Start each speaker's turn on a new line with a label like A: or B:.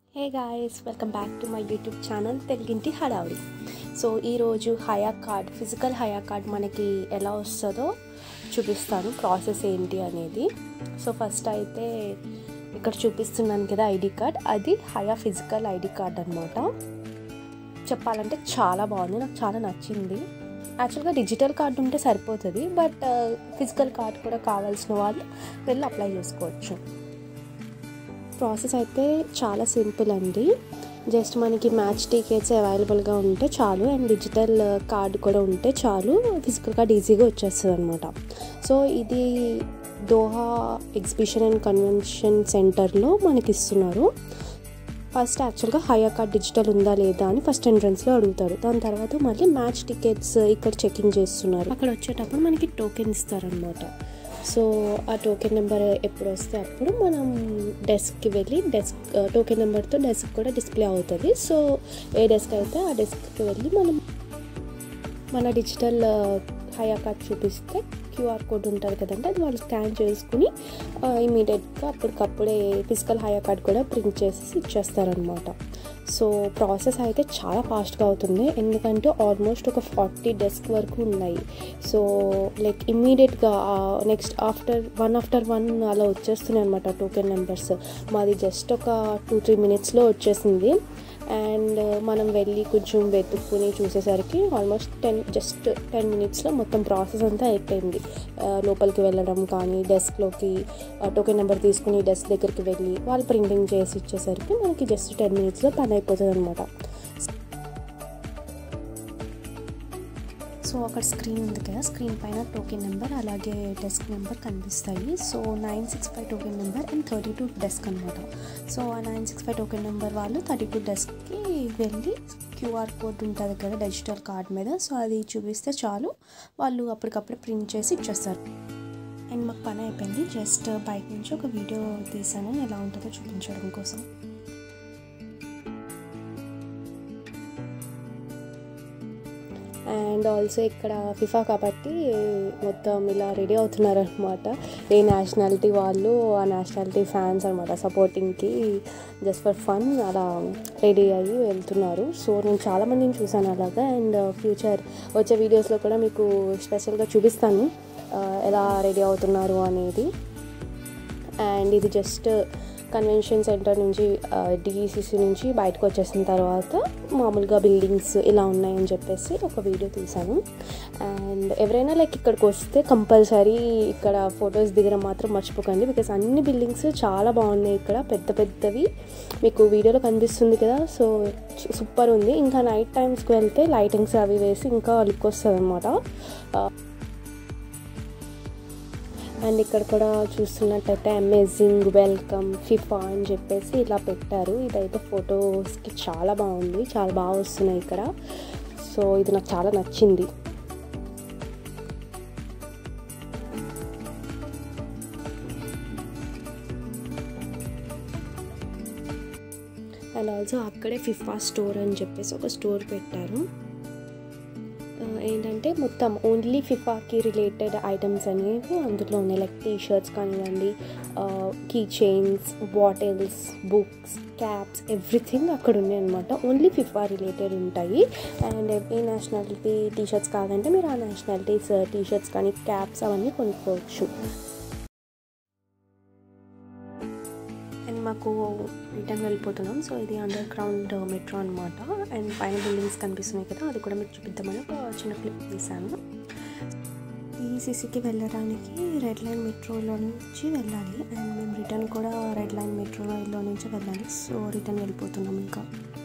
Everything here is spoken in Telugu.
A: hey guys welcome back to my YouTube channel Teluginti Hadavudi so ఈరోజు Hayya card physical Hayya card మనకి ఎలా వస్తుందో చూపిస్తాను ప్రాసెస్ ఏంటి అనేది సో ఫస్ట్ అయితే ఇక్కడ చూపిస్తున్నాను కదా ఐడి కార్డ్ అది హయా ఫిజికల్ ఐడి కార్డ్ అనమాట చెప్పాలంటే చాలా బాగుంది నాకు చాలా నచ్చింది యాక్చువల్గా డిజిటల్ కార్డు ఉంటే సరిపోతుంది బట్ ఫిజికల్ కార్డ్ కూడా కావాల్సిన వాళ్ళు వెళ్ళి అప్లై చేసుకోవచ్చు ప్రాసెస్ అయితే చాలా సింపుల్ అండి జస్ట్ మనకి మ్యాచ్ టికెట్స్ అవైలబుల్గా ఉంటే చాలు అండ్ డిజిటల్ కార్డ్ కూడా ఉంటే చాలు ఫిజికల్ కార్డ్ ఈజీగా వచ్చేస్తుంది అనమాట సో ఇది దోహా ఎగ్జిబిషన్ అండ్ కన్వెన్షన్ సెంటర్లో మనకి ఇస్తున్నారు ఫస్ట్ యాక్చువల్గా హయా కార్డ్ డిజిటల్ ఉందా లేదా అని ఫస్ట్ ఎంట్రన్స్లో అడుగుతారు దాని తర్వాత మళ్ళీ మ్యాచ్ టికెట్స్ ఇక్కడ చెకింగ్ చేస్తున్నారు అక్కడ వచ్చేటప్పుడు మనకి టోకెన్ ఇస్తారనమాట సో ఆ టోకెన్ నెంబర్ ఎప్పుడు వస్తే అప్పుడు మనం డెస్క్కి వెళ్ళి డెస్క్ టోకెన్ నెంబర్తో డెస్క్ కూడా డిస్ప్లే అవుతుంది సో ఏ డెస్క్ అయితే ఆ డెస్క్కి వెళ్ళి మనం మన డిజిటల్ హయా కార్డ్ చూపిస్తే క్యూఆర్ కోడ్ ఉంటుంది కదంటే అది వాళ్ళు స్కాన్ చేసుకుని ఇమీడియట్గా అప్పటికప్పుడే ఫిజికల్ హయా కార్డ్ కూడా ప్రింట్ చేసి ఇచ్చేస్తారనమాట సో ప్రాసెస్ అయితే చాలా ఫాస్ట్గా అవుతుంది ఎందుకంటే ఆల్మోస్ట్ ఒక ఫార్టీ డెస్క్ వరకు ఉన్నాయి సో లైక్ ఇమ్మీడియట్గా next after one after one అలా వచ్చేస్తున్నాయి అనమాట టోకెన్ నెంబర్స్ మాది జస్ట్ ఒక టూ త్రీ మినిట్స్లో వచ్చేసింది అండ్ మనం వెళ్ళి కొంచెం వెతుక్కుని చూసేసరికి ఆల్మోస్ట్ టెన్ జస్ట్ టెన్ మినిట్స్లో మొత్తం ప్రాసెస్ అంతా అయిపోయింది లోపలికి వెళ్ళడం కానీ డెస్క్లోకి టోకెన్ నెంబర్ తీసుకుని డెస్క్ దగ్గరికి వెళ్ళి వాళ్ళు ప్రింటింగ్ చేసి ఇచ్చేసరికి మనకి జస్ట్ టెన్ మినిట్స్లో పని అయిపోతుంది అనమాట సో అక్కడ స్క్రీన్ ఉంది కదా స్క్రీన్ పైన టోకెన్ నెంబర్ అలాగే డెస్క్ నెంబర్ కనిపిస్తాయి so nine six five token number and thirty two desk అనమాట సో ఆ nine six five token number వాళ్ళు థర్టీ టూ డెస్క్కి వెళ్ళి క్యూఆర్ కోడ్ ఉంటుంది కదా డిజిటల్ కార్డ్ మీద సో అది చూపిస్తే చాలు వాళ్ళు అప్పటికప్పుడు ప్రింట్ చేసి ఇచ్చేస్తారు అండ్ మాకు పని అయిపోయింది జస్ట్ బయట నుంచి ఒక వీడియో తీసాను ఎలా ఉంటుందో చూపించడం కోసం అండ్ ఆల్సో ఇక్కడ ఫిఫా కాబట్టి మొత్తం ఇలా రెడీ అవుతున్నారు అనమాట ఏ నేషనాలిటీ వాళ్ళు ఆ నేషనాలిటీ ఫ్యాన్స్ అనమాట సపోర్టింగ్కి జస్ట్ ఫర్ ఫన్ అలా రెడీ అయ్యి వెళ్తున్నారు సో నేను చాలామందిని చూసాను అలాగా అండ్ ఫ్యూచర్ వచ్చే వీడియోస్లో కూడా మీకు స్పెషల్గా చూపిస్తాను ఎలా రెడీ అవుతున్నారు అనేది అండ్ ఇది జస్ట్ కన్వెన్షన్ సెంటర్ నుంచి డిఈసిసి నుంచి బయటకు వచ్చేసిన తర్వాత మామూలుగా బిల్డింగ్స్ ఇలా ఉన్నాయని చెప్పేసి ఒక వీడియో తీశాను అండ్ ఎవరైనా లైక్ ఇక్కడికి వస్తే కంపల్సరీ ఇక్కడ ఫొటోస్ దిగడం మాత్రం మర్చిపోకండి బికాస్ అన్ని బిల్డింగ్స్ చాలా బాగున్నాయి ఇక్కడ పెద్ద పెద్దవి మీకు వీడియోలో కనిపిస్తుంది కదా సో సూపర్ ఉంది ఇంకా నైట్ టైమ్స్కి వెళ్తే లైటింగ్స్ అవి వేసి ఇంకా లుక్ వస్తుంది అనమాట అండ్ ఇక్కడ కూడా చూస్తున్నట్టయితే అమేజింగ్ వెల్కమ్ ఫిఫా అని చెప్పేసి ఇలా పెట్టారు ఇదైతే ఫొటోస్కి చాలా బాగుంది చాలా బాగా వస్తున్నాయి ఇక్కడ సో ఇది నాకు చాలా నచ్చింది అండ్ ఆల్సో అక్కడే ఫిఫా స్టోర్ అని చెప్పేసి ఒక స్టోర్ పెట్టారు ఏంటంటే మొత్తం ఓన్లీ ఫిఫాకి రిలేటెడ్ ఐటమ్స్ అనేవి అందులో ఉన్నాయి లైక్ టీ షర్ట్స్ కానివ్వండి key chains bottles books caps everything అక్కడ ఉన్నాయి అనమాట ఓన్లీ ఫిఫా రిలేటెడ్ ఉంటాయి అండ్ ఏ నేషనాలిటీ టీ షర్ట్స్ కావాలంటే మీరు ఆ నేషనాలిటీస్ టీ షర్ట్స్ కానీ క్యాప్స్ అవన్నీ కొనుక్కోవచ్చు అండ్ మాకు రిటర్న్ వెళ్ళిపోతున్నాం సో ఇది అండర్ గ్రౌండ్ మెట్రో అనమాట అండ్ పైన బిల్డింగ్స్ కనిపిస్తున్నాయి కదా అది కూడా మీకు చూపిద్దామని ఒక చిన్న క్లిప్ తీసాను ఈసీసీకి వెళ్ళడానికి రెడ్ లైన్ మెట్రోలో నుంచి వెళ్ళాలి అండ్ మేము రిటర్న్ కూడా రెడ్ లైన్ మెట్రోలో నుంచి వెళ్ళాలి సో రిటర్న్ వెళ్ళిపోతున్నాం ఇంకా